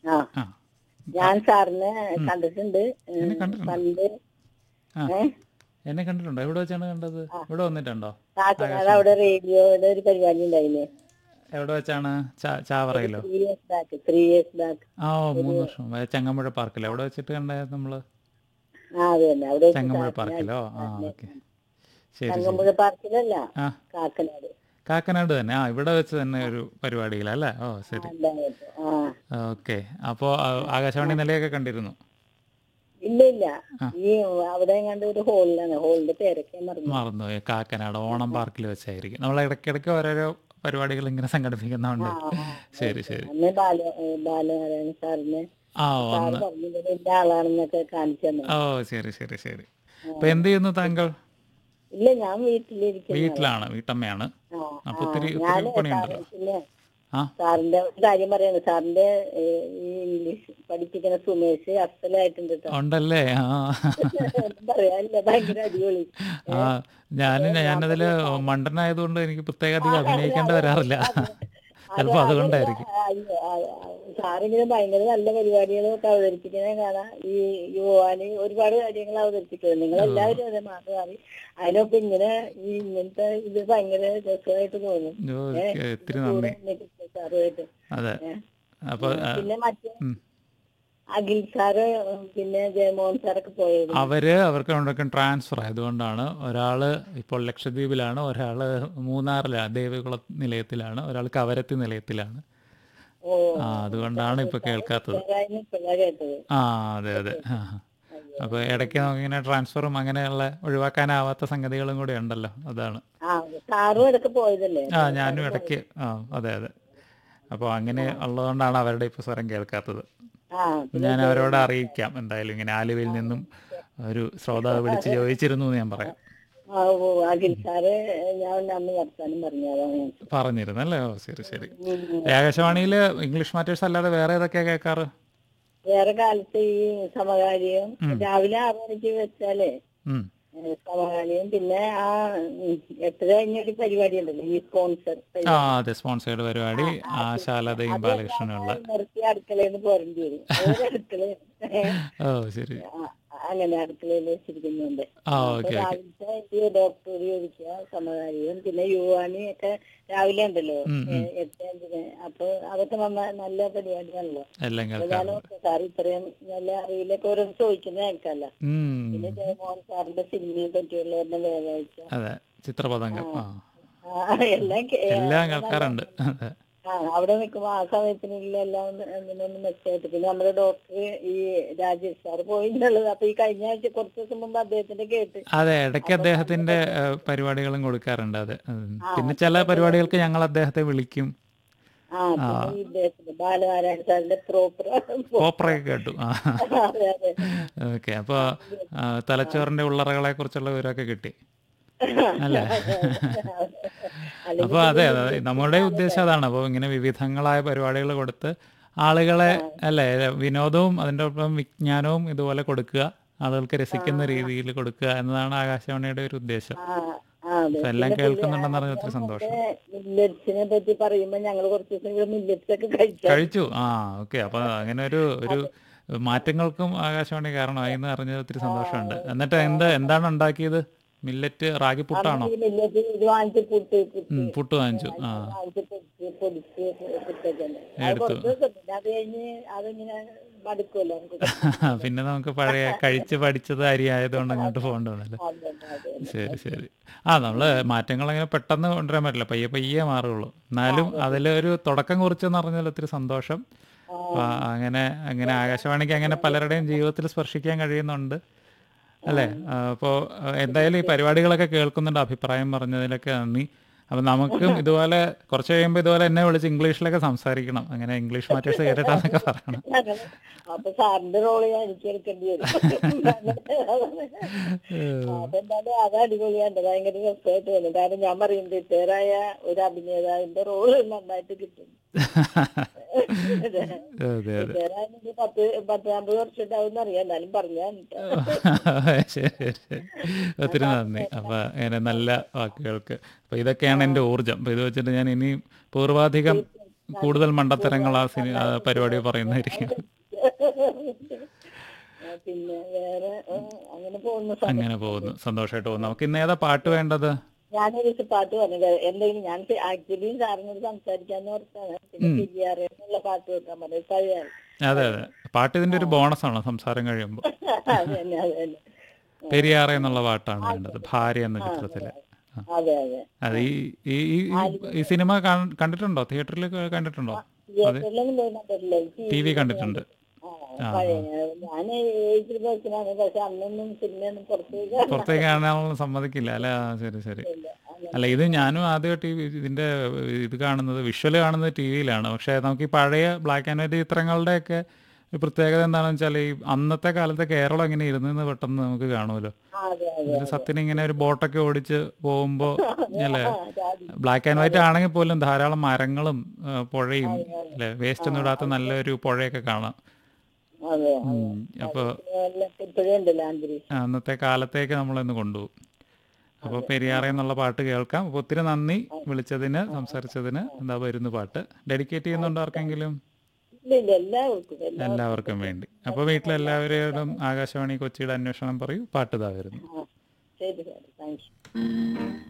ആ ആ ഞാൻ സാറിനെ കണ്ടിട്ടുണ്ട് ഉം, എന്നെ കണ്ടിട്ടുണ്ടോ? പണ്ട് ആ ഏ എന്നെ കണ്ടിട്ടുണ്ടോ എവിടെ വെച്ചാണ് കണ്ടത് ഇവിടെ വന്നിട്ടുണ്ടോ കാക്കനാട് അവിടെ റേഡിയോയുടെ ഒരു പരിപാടി ഉണ്ടായില്ലേ എവിടെ വെച്ചാണ് ചാ- ചാവറയിലോ three years back three years back ആ ഓ മൂന്ന് വർഷം ഏ, ചങ്ങമ്പുഴ പാർക്കിൽ എവിടെ വെച്ചിട്ട് കണ്ടായത് നമ്മള് ആ അത് തന്നെ അവിടെ വെച്ച് ചങ്ങമ്പുഴ പാർക്കിലോ ആ ഓക്കെ ശരി ശരി ചങ്ങമ്പുഴ പാർക്കിലല്ല ആ കാക്കനാട് കാക്കനാട് തന്നെ ആ ഇവിടെ വെച്ച് തന്നെ ഒരു പരിപാടിയിലല്ലേ ഓ ശരി ഉണ്ടായത് ആ ഓക്കെ അപ്പോൾ ആകാശവാണി നിലയൊക്കെ കണ്ടിരുന്നു ഇല്ല ഇല്ല ഈ അവിടെ കണ്ട ഒരു ഹോളിലാണ് ഹോളിന്റെ പേരൊക്കെ മറന്നു മറന്നുപോയി കാക്കനാട് ഓണം പാർക്കിൽ വെച്ചായിരിക്കും നമ്മൾ ഇടയ്ക്കിടയ്ക്ക് ഓരോരോ പരിപാടികൾ ഇങ്ങനെ സംഘടിപ്പിക്കുന്നുണ്ട് ശരി ശരി അന്ന് ബാല ഏ, ബാലനാരായണ സാറിന് ആ സാറ് ഒന്ന് പറഞ്ഞത് എന്റെ ആളാണെന്നൊക്കെ കാണിച്ചു തന്നെ ഓ ശരി ശരി ശരി അപ്പൊ എന്ത് ചെയ്യുന്നു താങ്കൾ ഇല്ല ഞാൻ വീട്ടിലിരിക്കുന്നു വീട്ടിലാണ് വീട്ടമ്മയാണ് ആ, അപ്പൊ ആ, ഒത്തിരി ഞാന് ഒത്തിരി പണിയുണ്ടല്ലോ പിന്നെ ആ സാറിന്റെ ഒരു കാര്യം പറയാണ് സാറിന്റെ ഏ, ഈ ഇംഗ്ലീഷ് പഠിപ്പിക്കുന്ന സുമേഷ് അസലായിട്ടുണ്ട് കേട്ടോ ഉണ്ടല്ലേ ആ ഒന്നും പറയാനില്ല ഭയങ്കര അടിപൊളി ആ ഞാൻ ഞാനതില് മണ്ടനായതുകൊണ്ട് എനിക്ക് പ്രത്യേക അധികം അഭിനയിക്കേണ്ടി വരാറില്ല ചിലപ്പോ അതുകൊണ്ടായിരിക്കും സാറിങ്ങനെ ഭയങ്കര നല്ല പരിപാടികളൊക്കെ അവതരിപ്പിക്കുന്നത് കാണാം ഈ യുവാന് ഒരുപാട് കാര്യങ്ങൾ അവതരിപ്പിക്കുന്നത് നിങ്ങൾ എല്ലാവരും അതെ മാറി അതിനൊപ്പം ഇങ്ങനെ ഈ ഇങ്ങനത്തെ ഇത് ഭയങ്കര രസമായിട്ട് തോന്നും ഓ, ഒത്തിരി നന്ദി സാറുമായിട്ട് അതെ അപ്പൊ ആ, പിന്നെ മറ്റേ ഉം. അഖിൽ സാറ് ഉം, പിന്നെ ജയമോഹൻ സാറൊക്കെ പോയത് അവര് അവർക്ക് രണ്ടുപേർക്കും ട്രാൻസ്ഫർ ആയതുകൊണ്ടാണ് ഒരാള് ഇപ്പോൾ ലക്ഷദ്വീപിലാണ് ഒരാള് മൂന്നാറിലാണ് ദേവികുളം നിലയത്തിലാണ് ഒരാൾ കവരത്തി നിലയത്തിലാണ് ഓ ആ അതുകൊണ്ടാണ് ഇപ്പൊ കേൾക്കാത്തത് ഇപ്പോഴാണ് ഇപ്പോഴാ കേട്ടത് ആ അതെ അതെ ആ. അപ്പൊ ഇടയ്ക്ക് നമുക്കിങ്ങനെ ട്രാൻസ്ഫറും അങ്ങനെയുള്ള ഒഴിവാക്കാനാവാത്ത സംഗതികളും കൂടെ ഉണ്ടല്ലോ അതാണ് ആ സാറും ഇടയ്ക്ക് പോയതല്ലേ ആ ഞാനും ഇടയ്ക്ക് ആ അതെ അതെ അപ്പോൾ അങ്ങനെ ഉള്ളതുകൊണ്ടാണ് അവരുടെ ഇപ്പോൾ സ്വരം കേൾക്കാത്തത് ആ ഞാൻ അവരോട് അറിയിക്കാം എന്തായാലും ഇങ്ങനെ ആലുവയിൽ നിന്നും ഒരു ശ്രോതാവ് വിളിച്ച് ചോദിച്ചിരുന്നു എന്ന് ഞാൻ പറയാം ആ, ഓ അഖിൽ സാറ് ഞാൻ അന്ന് വർത്താനം പറഞ്ഞു അതാണ് ഞാൻ പറഞ്ഞിരുന്നല്ലേ ഓ ശരി ശരി ഉം. ആകാശവാണിയിൽ ഇംഗ്ലീഷ് മാറ്റേഴ്സ് അല്ലാതെ വേറെ ഏതൊക്കെയാ കേൾക്കാറ് വേറെ കാലത്ത് ഈ സമകാലികം രാവിലെ ആറു മണിക്ക് വെച്ചാലേ ഉം. ഏ, സമകാലികം പിന്നെ ആ ഉം, എട്ടര കഴിഞ്ഞൊരു പരിപാടി ഉണ്ടല്ലോ ഈ സ്പോൺസർ ആ അതെ സ്പോൺസേർഡ് പരിപാടി ആ ശാലതയും ബാലകൃഷ്ണനുള്ള നിർത്തി അടുക്കളയിൽ നിന്ന് പോരേണ്ടി വരും ഒരു അടുക്കള ഓ ശരി അങ്ങനെ അടുക്കളയിൽ വെച്ചിരിക്കുന്നുണ്ട് ആ അപ്പൊ ഓക്കെ ഓക്കെ രാവിലത്തെ ഈ ഡോക്ടർ ചോദിക്കുക സമകാലികം പിന്നെ യുവാനി ഒക്കെ രാവിലെ ഉണ്ടല്ലോ ഉം, ഏ, എട്ട് അഞ്ചിന് അപ്പൊ അതൊക്കെ നന്ന നല്ല പരിപാടിയാണല്ലോ എല്ലാം അപ്പൊ ഞാൻ കേൾക്കാറുണ്ട് ഓർത്തു, സാർ ഇത്രയും നല്ല അറിവിലൊക്കെ ഓരോ ചോദിക്കുന്നത് കേൾക്കാമല്ലോ ഉം. പിന്നെ ജയമോഹൻ സാറിന്റെ സിനിമയെ പറ്റിയുള്ള തന്നെ വ്യാഴാഴ്ച അതെ ചിത്രപതംഗം ആ ആ, എല്ലാം കേ- എല്ലാം കേൾക്കാറുണ്ട് അതെ ആ അവിടെ നിൽക്കുമ്പോ ആ സമയത്തിനുള്ളിൽ എല്ലാം അതിനൊന്ന് മെച്ചമായിട്ട് പിന്നെ നമ്മുടെ ഡോക്ടർ ഈ രാജേഷ് സാർ പോയിട്ടുള്ളത് അപ്പൊ ഈ കഴിഞ്ഞ ആഴ്ച കുറച്ച് ദിവസം മുമ്പ് അദ്ദേഹത്തിന്റെ കേട്ട് അതെ ഇടയ്ക്ക് അദ്ദേഹത്തിന്റെ ഏഹ്, പരിപാടികളും കൊടുക്കാറുണ്ട് അതെ ഉം. പിന്നെ ചില പരിപാടികൾക്ക് ഞങ്ങൾ അദ്ദേഹത്തെ വിളിക്കും ആ പിന്നെ ഈ ഇദ്ദേഹത്തിന്റെ ബാലനാരായണ സാറിന്റെ പ്രോപ്പർ ഓപ്പറയൊക്കെ കേട്ടു ആ അതെ അതെ ഓക്കെ അപ്പോൾ തലച്ചോറിന്റെ ഉള്ളറകളെ കുറിച്ചുള്ള വിവരമൊക്കെ കിട്ടി അല്ലേ അപ്പോൾ അതെ അതെ നമ്മുടെ ഉദ്ദേശം അതാണ് അപ്പോൾ ഇങ്ങനെ വിവിധങ്ങളായ പരിപാടികൾ കൊടുത്ത് ആളുകളെ അല്ലേ വിനോദവും അതിൻ്റെ ഒപ്പം വിജ്ഞാനവും ഇതുപോലെ കൊടുക്കുക ആളുകൾക്ക് രസിക്കുന്ന രീതിയിൽ കൊടുക്കുക എന്നതാണ് ആകാശവാണിയുടെ ഒരു ഉദ്ദേശം ആ ആ അതെ അപ്പൊ എല്ലാം കേൾക്കുന്നുണ്ടെന്ന് അറിഞ്ഞ ഒത്തിരി സന്തോഷം മില്ലറ്റ്സിനെ പറ്റി പറയുമ്പോ ഞങ്ങൾ കുറച്ച് ദിവസം ഇവിടെ മില്ലറ്റ്സ് ഒക്കെ കഴിച്ചു കഴിച്ചു ആ ഓക്കെ അപ്പൊ അങ്ങനെ ഒരു ഒരു മാറ്റങ്ങൾക്കും ആകാശവാണി കാരണമായി എന്ന് അറിഞ്ഞത് ഒത്തിരി സന്തോഷമുണ്ട് എന്നിട്ട് എന്ത് എന്താണ് ഉണ്ടാക്കിയത് മില്ലറ്റ് റാഗി പുട്ടാണോ ഈ മില്ലറ്റ് ഇത് വാങ്ങിച്ച് പുട്ട് പുട്ട് ഉം, പുട്ട് വാങ്ങിച്ചു ആ വാങ്ങിച്ച് പൊടിച്ച് പൊടിച്ച് പുട്ടൊക്കെ ഉണ്ട്. അത് കുറച്ച് ദിവസം പിന്നെ അത് കഴിഞ്ഞ് അതിങ്ങനെ മടുക്കുമല്ലോ നമുക്ക് പിന്നെ നമുക്ക് പഴയ കഴിച്ച് പഠിച്ചത് അരി ആയതുകൊണ്ട് അങ്ങോട്ട് പോകേണ്ടതല്ലേ അതെ, അതെ. ശരി ശരി ആ നമ്മള് മാറ്റങ്ങൾ അങ്ങനെ പെട്ടെന്ന് കൊണ്ടുവരാൻ പറ്റില്ല പയ്യെ പയ്യെ മാറുള്ളൂ എന്നാലും അതിലൊരു തുടക്കം കുറിച്ചെന്ന് പറഞ്ഞാൽ ഒത്തിരി സന്തോഷം അപ്പൊ അങ്ങനെ അങ്ങനെ ആകാശവാണിക്ക് അങ്ങനെ പലരുടെയും ജീവിതത്തിൽ സ്പർശിക്കാൻ കഴിയുന്നുണ്ട് അല്ലേ അപ്പോൾ എന്തായാലും ഈ പരിപാടികളൊക്കെ കേൾക്കുന്നുണ്ട് അഭിപ്രായം പറഞ്ഞതിലൊക്കെ നന്ദി അപ്പം നമുക്കും ഇതുപോലെ കുറച്ച് കഴിയുമ്പോൾ ഇതുപോലെ എന്നെ വിളിച്ച് ഇംഗ്ലീഷിലൊക്കെ സംസാരിക്കണം അങ്ങനെ ഇംഗ്ലീഷ് മാറ്റേഴ്സ് കേട്ടിട്ടാന്നൊക്കെ പറയണം അങ്ങനെ. അപ്പൊ സാറിന്റെ റോള് ഞാൻ എനിക്ക് എടുക്കേണ്ടി വരും അതെന്തായാലും അത് അടിപൊളിയാണ് ഭയങ്കര രസമായിട്ട് വരും കാരണം ഞാൻ പറയുന്നത് റിട്ടയറായ ഒരു അഭിനേതാവിന്റെ റോള് നന്നായിട്ട് കിട്ടും അതെ അതെ റിട്ടയറായെങ്കിൽ പത്ത് പത്ത് അമ്പത് വർഷം ഉണ്ടാവും അറിയാം എന്നാലും പറഞ്ഞാൽ ശരി ശരി ഒത്തിരി നന്ദി അപ്പൊ അങ്ങനെ നല്ല വാക്കുകൾക്ക് അപ്പൊ ഇതൊക്കെയാണ് എൻ്റെ ഊർജം അപ്പൊ ഇത് വെച്ചിട്ട് ഞാൻ ഇനിയും പൂർവാധികം കൂടുതൽ മണ്ടത്തരങ്ങൾ ആ സിനി ആ പരിപാടി പറയുന്നതായിരിക്കും ആ, പിന്നെ വേറെ ആ, അങ്ങനെ പോകുന്ന സമയം അങ്ങനെ പോകുന്നു സന്തോഷമായിട്ട് പോകുന്നു നമുക്ക് ഇന്ന് ഏതാ പാട്ട് വേണ്ടത് ഞാനൊരു ദിവസം പാട്ട് പറഞ്ഞത് എന്തെങ്കിലും ഞാൻ ആക്ച്വലി സാറിനോട് സംസാരിക്കാന്ന് ഓർത്താണ് പിന്നെ ശരിയാറിയുള്ള പാട്ട് വെക്കാൻ പറഞ്ഞത് പഴയ അതെ അതെ പാട്ട് ഇതിന്റെ ഒരു ബോണസ് ആണ് സംസാരം കഴിയുമ്പോൾ അത് തന്നെ അത് തന്നെ പെരിയാറ എന്നുള്ള പാട്ടാണ് വേണ്ടത് ഭാര്യ എന്ന ചിത്രത്തിലെ ആ. അതെ അതെ അത് ഈ ഈ ഈ- ഈ- ഈ സിനിമ കാണ്- കണ്ടിട്ടുണ്ടോ തിയേറ്ററിൽ കണ്ടിട്ടുണ്ടോ തിയേറ്ററിലൊന്നും പോയി കണ്ടിട്ടില്ല ടി വി കണ്ടിട്ടുണ്ട് ആ, പഴയ ഞാൻ ഏജിൽ പേഴ്സണാണ് പക്ഷെ അന്നൊന്നും സിനിമയൊന്നും പുറത്തേക്ക് പുറത്തേക്ക് കാണാനുള്ള സമ്മതിക്കില്ല അല്ല ആ, ശരി ശരി അല്ല ഇത് ഞാനും ആദ്യമായിട്ട് ഈ ഇതിന്റെ ഇത് കാണുന്നത് വിഷ്വൽ കാണുന്നത് ടി വിയിലാണ് പക്ഷെ നമുക്ക് ഈ പഴയ ബ്ലാക്ക് ആൻഡ് വൈറ്റ് ചിത്രങ്ങളുടെയൊക്കെ ഒരു പ്രത്യേകത എന്താണെന്ന് വെച്ചാൽ ഈ അന്നത്തെ കാലത്തെ കേരളം എങ്ങനെ ഇരുന്നെന്ന് പെട്ടെന്ന് നമുക്ക് കാണുമല്ലോ അതെ അതെ ഇതിൽ സത്യന് ഇങ്ങനെ ഒരു ബോട്ടൊക്കെ ഓടിച്ച് പോകുമ്പോൾ അല്ലേ ആ, ജാതി. ബ്ലാക്ക് ആൻഡ് വൈറ്റ് ആണെങ്കിൽ പോലും ധാരാളം മരങ്ങളും ആ, പുഴയും അല്ലേ വേസ്റ്റ് ഒന്നും ഇടാത്ത നല്ലൊരു പുഴയൊക്കെ കാണാം അതെ ഉം. അപ്പൊ ഇപ്പോഴും ഉണ്ടല്ലോ അന്തരീക്ഷം അന്നത്തെ കാലത്തേക്ക് നമ്മളൊന്ന് കൊണ്ടുപോകും അപ്പോൾ പെരിയാറ എന്നുള്ള പാട്ട് കേൾക്കാം അപ്പോൾ ഒത്തിരി നന്ദി വിളിച്ചതിന് സംസാരിച്ചതിന് എന്താ വരുന്നു പാട്ട് ഡെഡിക്കേറ്റ് ചെയ്യുന്നുണ്ടോ ആർക്കെങ്കിലും ഇല്ല ഇല്ല എല്ലാവർക്കും എല്ലാ എല്ലാവർക്കും വേണ്ടി അപ്പോൾ വീട്ടിലെല്ലാവരോടും ആകാശവാണി കൊച്ചിയുടെ അന്വേഷണം പറയൂ പാട്ട് ഇതാ വരുന്നു ആ, ശരി സാർ താങ്ക് യു